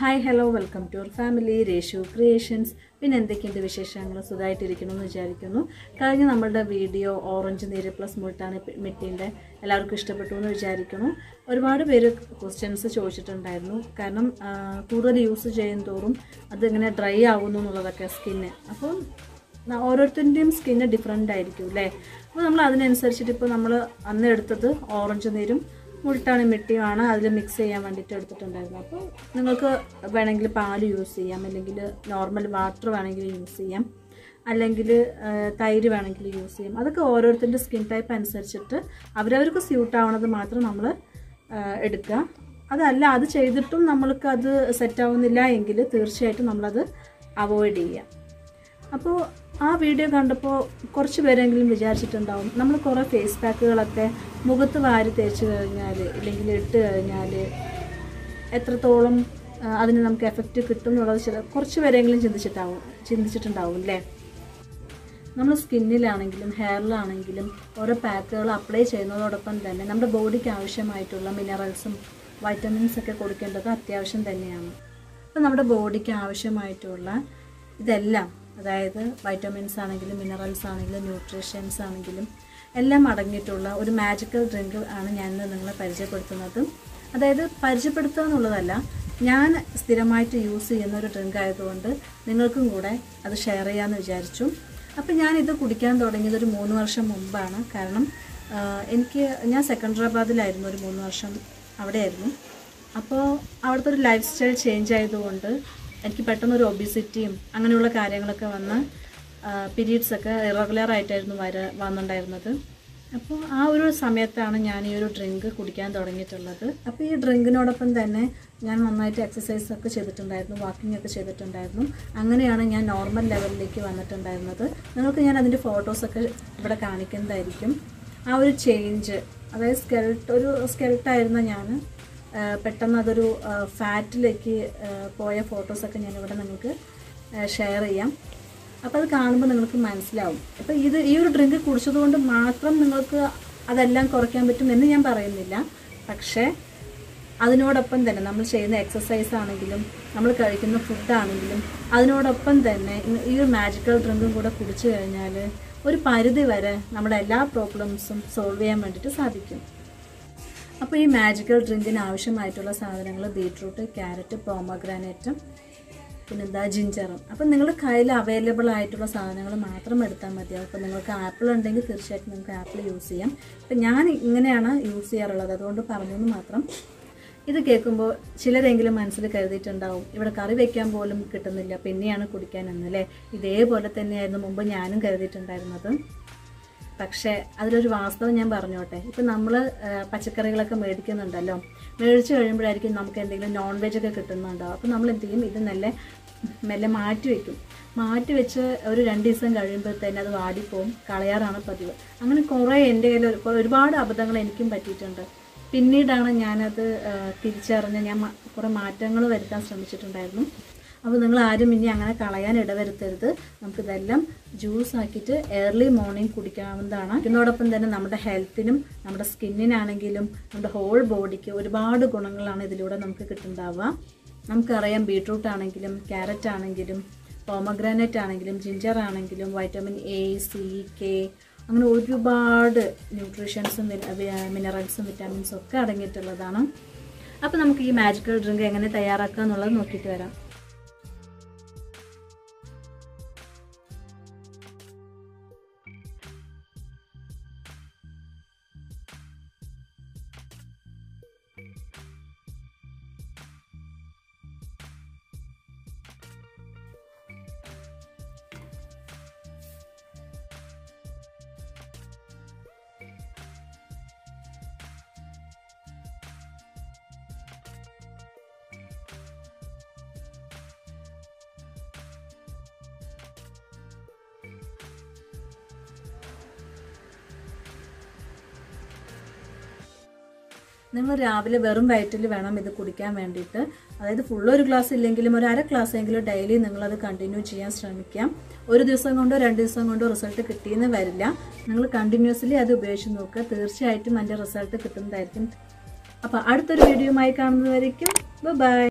hi hello welcome to our family Reshu creations പിന്നെ എന്തൊക്കെയുണ്ട് വിശേഷങ്ങൾ സുഖമായിട്ടിരിക്കുന്നു എന്ന് വിചാരിക്കുന്നു കഴിഞ്ഞ നമ്മളുടെ വീഡിയോ ഓറഞ്ച് നീര് പ്ലസ് മുട്ടാണ് മിട്ടീൻ്റെ എല്ലാവർക്കും ഇഷ്ടപ്പെട്ടു എന്ന് വിചാരിക്കുന്നു ഒരുപാട് പേര് ക്വസ്റ്റ്യൻസ് ചോദിച്ചിട്ടുണ്ടായിരുന്നു കാരണം ആ, കൂടുതൽ യൂസ് ചെയ്യും തോറും അതിങ്ങനെ ഡ്രൈ ആവുന്നു എന്നുള്ളതൊക്കെ സ്കിന്ന് അപ്പം ന- ഓരോരുത്തരുടെയും സ്കിന്ന് ഡിഫറെൻ്റ് ആയിരിക്കും അല്ലേ അപ്പോൾ നമ്മൾ അതിനനുസരിച്ചിട്ട് ഇപ്പോൾ നമ്മൾ അന്ന് എടുത്തത് ഓറഞ്ച് നീരും മുൾട്ടാണി മിട്ടിയുമാണ് അതിൽ മിക്സ് ചെയ്യാൻ വേണ്ടിയിട്ട് എടുത്തിട്ടുണ്ടായിരുന്നത് അപ്പോൾ നിങ്ങൾക്ക് വേണമെങ്കിൽ പാല് യൂസ് ചെയ്യാം അല്ലെങ്കിൽ നോർമൽ വാട്ടർ വേണമെങ്കിൽ യൂസ് ചെയ്യാം അല്ലെങ്കിൽ തൈര് വേണമെങ്കിൽ യൂസ് ചെയ്യാം അതൊക്കെ ഓരോരുത്തരുടെ സ്കിൻ ടൈപ്പ് അനുസരിച്ചിട്ട് അവരവർക്ക് സ്യൂട്ട് ആവണത് മാത്രം നമ്മൾ എടുക്കുക അതല്ല അത് ചെയ്തിട്ടും നമ്മൾക്ക് അത് സെറ്റ് ആവുന്നില്ല എങ്കിൽ തീർച്ചയായിട്ടും നമ്മളത് അവോയ്ഡ് ചെയ്യുക അപ്പോൾ ആ വീഡിയോ കണ്ടപ്പോൾ കുറച്ച് പേരെങ്കിലും വിചാരിച്ചിട്ടുണ്ടാവും നമ്മൾ കുറേ ഫേസ് പാക്കുകളൊക്കെ മുഖത്ത് വാരി തേച്ച് കഴിഞ്ഞാൽ ഇല്ലെങ്കിൽ ഇട്ട് കഴിഞ്ഞാൽ എത്രത്തോളം ആ, അതിന് നമുക്ക് എഫക്റ്റ് കിട്ടും എന്നുള്ളത് ചില കുറച്ച് പേരെങ്കിലും ചിന്തിച്ചിട്ടാവും ചിന്തിച്ചിട്ടുണ്ടാവും അല്ലേ നമ്മൾ സ്കിന്നിലാണെങ്കിലും ഹെയറിലാണെങ്കിലും ഓരോ പാക്കുകൾ അപ്ലൈ ചെയ്യുന്നതോടൊപ്പം തന്നെ നമ്മുടെ ബോഡിക്ക് ആവശ്യമായിട്ടുള്ള മിനറൽസും വൈറ്റമിൻസ് ഒക്കെ കൊടുക്കേണ്ടത് അത്യാവശ്യം തന്നെയാണ് അപ്പോൾ നമ്മുടെ ബോഡിക്ക് ആവശ്യമായിട്ടുള്ള ഇതെല്ലാം അതായത് വൈറ്റമിൻസ് ആണെങ്കിലും മിനറൽസ് ആണെങ്കിലും ന്യൂട്രീഷ്യൻസ് ആണെങ്കിലും എല്ലാം അടങ്ങിയിട്ടുള്ള ഒരു മാജിക്കൽ ഡ്രിങ്ക് ആണ് ഞാൻ ഇന്ന് നിങ്ങളെ പരിചയപ്പെടുത്തുന്നത് അതായത് പരിചയപ്പെടുത്തുക എന്നുള്ളതല്ല ഞാൻ സ്ഥിരമായിട്ട് യൂസ് ചെയ്യുന്ന ഒരു ഡ്രിങ്ക് ആയതുകൊണ്ട് നിങ്ങൾക്കും കൂടെ അത് ഷെയർ ചെയ്യാമെന്ന് വിചാരിച്ചു അപ്പോൾ ഞാനിത് കുടിക്കാൻ തുടങ്ങിയത് ഒരു മൂന്ന് വർഷം മുമ്പാണ് കാരണം ആഹ്, എനിക്ക് ഞാൻ സെക്കൻഡറാബാദിലായിരുന്നു ഒരു മൂന്ന് വർഷം അവിടെയായിരുന്നു അപ്പോൾ അവിടുത്തെ ഒരു ലൈഫ് സ്റ്റൈൽ ചേഞ്ച് ആയതുകൊണ്ട് എനിക്ക് പെട്ടെന്ന് ഒരു ഒബിസിറ്റിയും അങ്ങനെയുള്ള കാര്യങ്ങളൊക്കെ വന്ന് പീരീഡ്സ് ഒക്കെ ഇറഗുലർ ആയിട്ടായിരുന്നു വര വന്നിട്ടുണ്ടായിരുന്നത് അപ്പോൾ ആ ഒരു സമയത്താണ് ഞാൻ ഈ ഒരു ഡ്രിങ്ക് കുടിക്കാൻ തുടങ്ങിയിട്ടുള്ളത് അപ്പോൾ ഈ ഡ്രിങ്കിനോടൊപ്പം തന്നെ ഞാൻ നന്നായിട്ട് എക്സസൈസ് ഒക്കെ ചെയ്തിട്ടുണ്ടായിരുന്നു വാക്കിംഗ് ഒക്കെ ചെയ്തിട്ടുണ്ടായിരുന്നു അങ്ങനെയാണ് ഞാൻ നോർമൽ ലെവലിലേക്ക് വന്നിട്ടുണ്ടായിരുന്നത് നിങ്ങൾക്ക് ഞാൻ അതിൻ്റെ ഫോട്ടോസൊക്കെ ഇവിടെ കാണിക്കുന്നതായിരിക്കും ആ ഒരു ചേഞ്ച് അതായത് സ്കെൽട്ട് ഒരു സ്കെൽട്ടായിരുന്ന ഞാൻ പെട്ടെന്ന് അതൊരു ഫാറ്റിലേക്ക് പോയ ഫോട്ടോസൊക്കെ ഞാനിവിടെ നിങ്ങൾക്ക് ഷെയർ ചെയ്യാം അപ്പോൾ അത് കാണുമ്പോൾ നിങ്ങൾക്ക് മനസ്സിലാവും അപ്പോൾ ഇത് ഈ ഒരു ഡ്രിങ്ക് കുടിച്ചതുകൊണ്ട് മാത്രം നിങ്ങൾക്ക് അതെല്ലാം കുറയ്ക്കാൻ പറ്റും എന്ന് ഞാൻ പറയുന്നില്ല പക്ഷേ അതിനോടൊപ്പം തന്നെ നമ്മൾ ചെയ്യുന്ന എക്സസൈസ് ആണെങ്കിലും നമ്മൾ കഴിക്കുന്ന ഫുഡാണെങ്കിലും അതിനോടൊപ്പം തന്നെ ഇന്ന് ഈ ഒരു മാജിക്കൽ ഡ്രിങ്കും കൂടെ കുടിച്ചു കഴിഞ്ഞാൽ ഒരു പരിധി വരെ നമ്മുടെ എല്ലാ പ്രോബ്ലംസും സോൾവ് ചെയ്യാൻ വേണ്ടിയിട്ട് സാധിക്കും അപ്പോൾ ഈ മാജിക്കൽ ഡ്രിങ്കിന് ആവശ്യമായിട്ടുള്ള സാധനങ്ങൾ ബീട്രൂട്ട് ക്യാരറ്റ് പോമഗ്രാനേറ്റും പിന്നെന്താ ജിഞ്ചറും അപ്പം നിങ്ങളുടെ കയ്യിൽ അവൈലബിൾ ആയിട്ടുള്ള സാധനങ്ങൾ മാത്രം എടുത്താൽ മതിയാവും അപ്പോൾ നിങ്ങൾക്ക് ആപ്പിൾ ഉണ്ടെങ്കിൽ തീർച്ചയായിട്ടും നിങ്ങൾക്ക് ആപ്പിൾ യൂസ് ചെയ്യാം അപ്പം ഞാൻ ഇങ്ങനെയാണ് യൂസ് ചെയ്യാറുള്ളത് അതുകൊണ്ട് പറഞ്ഞെന്ന് മാത്രം ഇത് കേൾക്കുമ്പോൾ ചിലരെങ്കിലും മനസ്സിൽ കരുതിയിട്ടുണ്ടാവും ഇവിടെ കറി വെക്കാൻ പോലും കിട്ടുന്നില്ല പിന്നെയാണ് കുടിക്കാൻ എന്നല്ലേ ഇതേപോലെ തന്നെയായിരുന്നു മുമ്പ് ഞാനും കരുതിയിട്ടുണ്ടായിരുന്നത് പക്ഷേ അതിലൊരു വാസ്തവം ഞാൻ പറഞ്ഞോട്ടെ ഇപ്പം നമ്മൾ പച്ചക്കറികളൊക്കെ മേടിക്കുന്നുണ്ടല്ലോ മേടിച്ച് കഴിയുമ്പോഴായിരിക്കും നമുക്ക് എന്തെങ്കിലും നോൺ വെജ് ഒക്കെ കിട്ടുന്നുണ്ടാവും അപ്പോൾ നമ്മൾ എന്ത് ചെയ്യും ഇത് നല്ല മെല്ലെ മാറ്റി വെക്കും മാറ്റി വെച്ച് ഒരു രണ്ട് ദിവസം കഴിയുമ്പോഴത്തേന് അത് വാടിപ്പോവും കളയാറാണ് പതിവ് അങ്ങനെ കുറേ എൻ്റെ കയ്യിൽ ഒരു- ഒരുപാട് അബദ്ധങ്ങൾ എനിക്കും പറ്റിയിട്ടുണ്ട് പിന്നീടാണ് ഞാനത് ആ, തിരിച്ചറിഞ്ഞ് ഞാൻ മ- കുറേ മാറ്റങ്ങൾ വരുത്താൻ ശ്രമിച്ചിട്ടുണ്ടായിരുന്നു അപ്പോൾ നിങ്ങൾ ആരും ഇനി അങ്ങനെ കളയാൻ ഇടവരുത്തരുത് നമുക്കിതെല്ലാം ജ്യൂസ് ആക്കിയിട്ട് ഏർലി മോർണിംഗ് കുടിക്കാവുന്നതാണ് ഇതിനോടൊപ്പം തന്നെ നമ്മുടെ ഹെൽത്തിനും നമ്മുടെ സ്കിന്നിനാണെങ്കിലും നമ്മുടെ ഹോൾ ബോഡിക്ക് ഒരുപാട് ഗുണങ്ങളാണ് ഇതിലൂടെ നമുക്ക് കിട്ടുന്നുണ്ടാവുക നമുക്കറിയാം ബീട്രൂട്ട് ആണെങ്കിലും ക്യാരറ്റ് ആണെങ്കിലും പോമഗ്രാനൈറ്റ് ആണെങ്കിലും ജിഞ്ചർ ആണെങ്കിലും വൈറ്റമിൻ എ സി കെ അങ്ങനെ ഒരുപാട് ന്യൂട്രീഷ്യൻസും മിനറൽസും വിറ്റാമിൻസും ഒക്കെ അടങ്ങിയിട്ടുള്ളതാണ് അപ്പോൾ നമുക്ക് ഈ മാജിക്കൽ ഡ്രിങ്ക് എങ്ങനെ തയ്യാറാക്കുക എന്നുള്ളത് നോക്കിയിട്ട് വരാം നിങ്ങൾ രാവിലെ വെറും വയറ്റിൽ വേണം ഇത് കുടിക്കാൻ വേണ്ടിയിട്ട് അതായത് ഫുൾ ഒരു ഗ്ലാസ് ഇല്ലെങ്കിലും ഒരു അര ഗ്ലാസ് എങ്കിലും ഡെയിലി നിങ്ങളത് കണ്ടിന്യൂ ചെയ്യാൻ ശ്രമിക്കാം ഒരു ദിവസം കൊണ്ടോ രണ്ട് ദിവസം കൊണ്ടോ റിസൾട്ട് കിട്ടിയെന്ന് വരില്ല നിങ്ങൾ കണ്ടിന്യൂസ്ലി അത് ഉപയോഗിച്ച് നോക്കുക തീർച്ചയായിട്ടും അതിൻ്റെ റിസൾട്ട് കിട്ടുന്നതായിരിക്കും അപ്പോൾ അടുത്തൊരു വീഡിയോയുമായി കാണുന്നതായിരിക്കും ബൈ